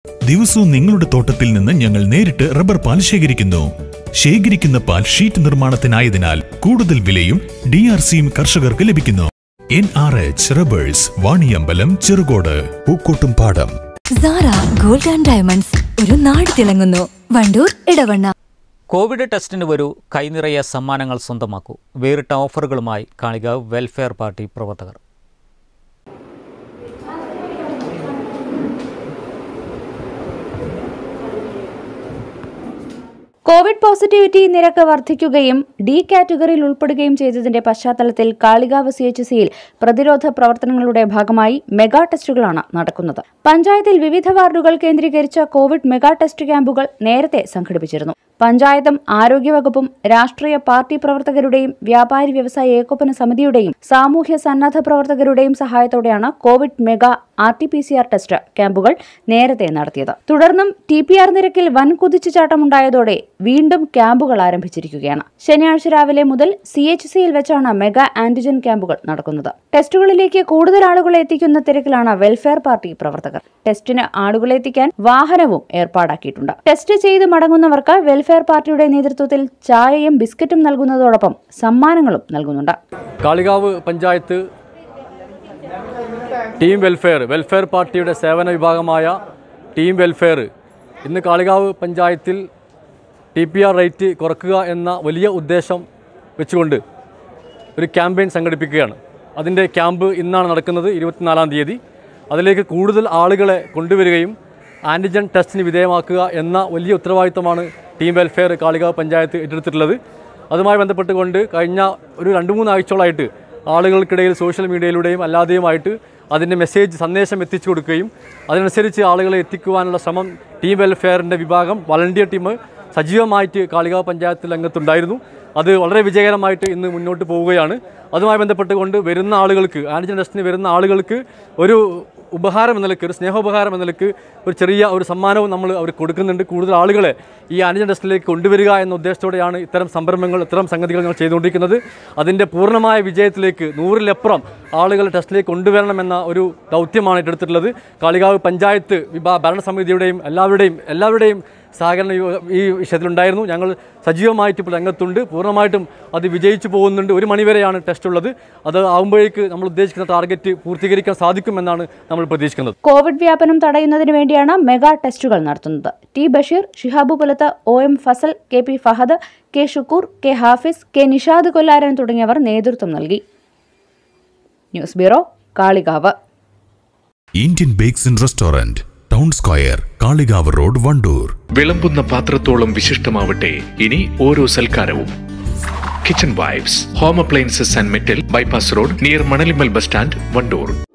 ദിവസവും നിങ്ങളുടെ തോട്ടത്തിൽ നിന്ന് ഞങ്ങൾ നേരിട്ട് റബ്ബർ പാൽ ശേഖരിക്കുന്നു ശേഖരിക്കുന്ന പാൽ ഷീറ്റ് നിർമ്മാണത്തിനായതിനാൽ കൂടുതൽ വിലയും ഡി ആർ സിയും കർഷകർക്ക് ലഭിക്കുന്നു N R H rubbers Vaniyambalam Cherukode Pookkottumpadam Sara gold and diamonds ഒരു നാട് തിളങ്ങുന്നു വണ്ടൂർ ഇടവണ്ണ കോവിഡ് ടെസ്റ്റിന് വരൂ കൈനിറയ സമ്മാനങ്ങൾ സ്വന്തമാക്കൂ വേറിട്ട ഓഫറുകളുമായി കാളികാവ് വെൽഫെയർ പാർട്ടി പ്രവർത്തകർ കോവിഡ് പോസിറ്റിവിറ്റി നിരക്ക് വർദ്ധിക്കുകയും ഡി കാറ്റഗറിയിൽ ഉൾപ്പെടുകയും ചെയ്തതിന്റെ പശ്ചാത്തലത്തിൽ കാളികാവ് സി എച്ച് സിയിൽ പ്രതിരോധ പ്രവർത്തനങ്ങളുടെ ഭാഗമായി മെഗാ ടെസ്റ്റുകളാണ് നടക്കുന്നത് പഞ്ചായത്തിൽ വിവിധ വാർഡുകൾ കേന്ദ്രീകരിച്ച കോവിഡ് മെഗാ ടെസ്റ്റ് ക്യാമ്പുകൾ നേരത്തെ സംഘടിപ്പിച്ചിരുന്നു പഞ്ചായത്തും ആരോഗ്യവകുപ്പും രാഷ്ട്രീയ പാർട്ടി പ്രവർത്തകരുടെയും വ്യാപാരി വ്യവസായ ഏകോപന സമിതിയുടെയും സാമൂഹ്യ സന്നദ്ധ പ്രവർത്തകരുടെയും സഹായത്തോടെയാണ് covid mega R T P C R test ക്യാമ്പുകൾ നേരത്തെ നടത്തിയത് തുടർന്നും ടി പി ആർ നിരക്കിൽ വൻ കുതിച്ചുചാട്ടമുണ്ടായതോടെ വീണ്ടും ക്യാമ്പുകൾ ആരംഭിച്ചിരിക്കുകയാണ് ശനിയാഴ്ച രാവിലെ മുതൽ സി എച്ച് സിയിൽ വെച്ചാണ് മെഗാ ആന്റിജൻ ക്യാമ്പുകൾ നടക്കുന്നത് ടെസ്റ്റുകളിലേക്ക് കൂടുതൽ ആളുകളെ എത്തിക്കുന്ന തിരക്കിലാണ് വെൽഫെയർ പാർട്ടി പ്രവർത്തകർ ടെസ്റ്റിന് ആളുകളെ എത്തിക്കാൻ വാഹനവും ഏർപ്പാടാക്കിയിട്ടുണ്ട് ടെസ്റ്റ് ചെയ്ത് മടങ്ങുന്നവർക്ക് വെൽഫെയർ പാർട്ടിയുടെ നേതൃത്വത്തിൽ ചായയും ബിസ്ക്കറ്റും നൽകുന്നതോടൊപ്പം സമ്മാനങ്ങളും നൽകുന്നുണ്ട് Kalikavu panchayat team welfare welfare പാർട്ടിയുടെ സേവന വിഭാഗമായ ടീം വെൽഫെയർ ഇന്ന് കാളികാവ് പഞ്ചായത്തിൽ ടി പി ആർ റേറ്റ് കുറക്കുക എന്ന വലിയ ഉദ്ദേശം വെച്ചുകൊണ്ട് ഒരു ക്യാമ്പയിൻ സംഘടിപ്പിക്കുകയാണ് അതിൻ്റെ ക്യാമ്പ് ഇന്നാണ് നടക്കുന്നത് ഇരുപത്തിനാലാം തീയതി അതിലേക്ക് കൂടുതൽ ആളുകളെ കൊണ്ടുവരികയും ആൻറ്റിജൻ ടെസ്റ്റിന് വിധേയമാക്കുക എന്ന വലിയ ഉത്തരവാദിത്തമാണ് ടീം വെൽഫെയർ കാളികാവ് പഞ്ചായത്ത് ഏറ്റെടുത്തിട്ടുള്ളത് അതുമായി ബന്ധപ്പെട്ടുകൊണ്ട് കഴിഞ്ഞ ഒരു രണ്ട് മൂന്ന് ആഴ്ചകളായിട്ട് ആളുകൾക്കിടയിൽ സോഷ്യൽ മീഡിയയിലൂടെയും അല്ലാതെയുമായിട്ട് അതിൻ്റെ മെസ്സേജ് സന്ദേശം എത്തിച്ചു കൊടുക്കുകയും അതിനനുസരിച്ച് ആളുകളെ എത്തിക്കുവാനുള്ള ശ്രമം ടീം വെൽഫെയറിൻ്റെ വിഭാഗം വളണ്ടിയർ ടീം സജീവമായിട്ട് കാളികാവ് പഞ്ചായത്ത് രംഗത്തുണ്ടായിരുന്നു അത് വളരെ വിജയകരമായിട്ട് ഇന്ന് മുന്നോട്ട് പോവുകയാണ് അതുമായി ബന്ധപ്പെട്ടുകൊണ്ട് വരുന്ന ആളുകൾക്ക് ആൻറ്റിജൻ ടെസ്റ്റിന് വരുന്ന ആളുകൾക്ക് ഒരു ഉപഹാരം എന്ന നിലയ്ക്ക് ഒരു സ്നേഹോപഹാരം എന്ന നിലയ്ക്ക് ഒരു ചെറിയ ഒരു സമ്മാനവും നമ്മൾ അവർ കൊടുക്കുന്നുണ്ട് കൂടുതൽ ആളുകളെ ഈ ആൻറ്റിജൻ ടെസ്റ്റിലേക്ക് കൊണ്ടുവരിക എന്ന ഉദ്ദേശത്തോടെയാണ് ഇത്തരം സംരംഭങ്ങൾ ഇത്തരം സംഗതികൾ ഞങ്ങൾ ചെയ്തുകൊണ്ടിരിക്കുന്നത് അതിൻ്റെ പൂർണ്ണമായ വിജയത്തിലേക്ക് നൂറിലപ്പുറം ആളുകൾ ടെസ്റ്റിലേക്ക് കൊണ്ടുവരണമെന്ന ഒരു ദൗത്യമാണ് ഏറ്റെടുത്തിട്ടുള്ളത് കാളികാവ് പഞ്ചായത്ത് വിഭാ ഭരണസമിതിയുടെയും എല്ലാവരുടെയും എല്ലാവരുടെയും സഹകരണം ഈ- ഈ വിഷയത്തിലുണ്ടായിരുന്നു ഞങ്ങൾ സജീവമായിട്ട് ഇപ്പോൾ രംഗത്തുണ്ട് പൂർണ്ണമായിട്ടും അത് വിജയിച്ചു പോകുന്നുണ്ട് ഒരു മണിവരെയാണ് ടെസ്റ്റ് ഉള്ളത് അത് ആകുമ്പോഴേക്ക് നമ്മൾ ഉദ്ദേശിക്കുന്ന ടാർഗറ്റ് പൂർത്തീകരിക്കാൻ സാധിക്കുമെന്നാണ് നമ്മൾ പ്രതീക്ഷിക്കുന്നത് കോവിഡ് വ്യാപനം തടയുന്നതിന് വേണ്ടിയാണ് മെഗാ ടെസ്റ്റുകൾ നടത്തുന്നത് T Basheer Shihabu Pulath O M Fasal K P Fahad K Shukkoor K Hafiz K Nishad Kollaran തുടങ്ങിയവർ നേതൃത്വം നൽകി news bureau Kalikavu Indian bakes and restaurant town square Kalikavu road Wandoor വിളമ്പുന്ന പാത്രത്തോളം വിശിഷ്ടമാവട്ടെ ഇനി ഓരോ സൽക്കാരവും kitchen vibes home appliances and metal bypass road near Manalimal bus stand Wandoor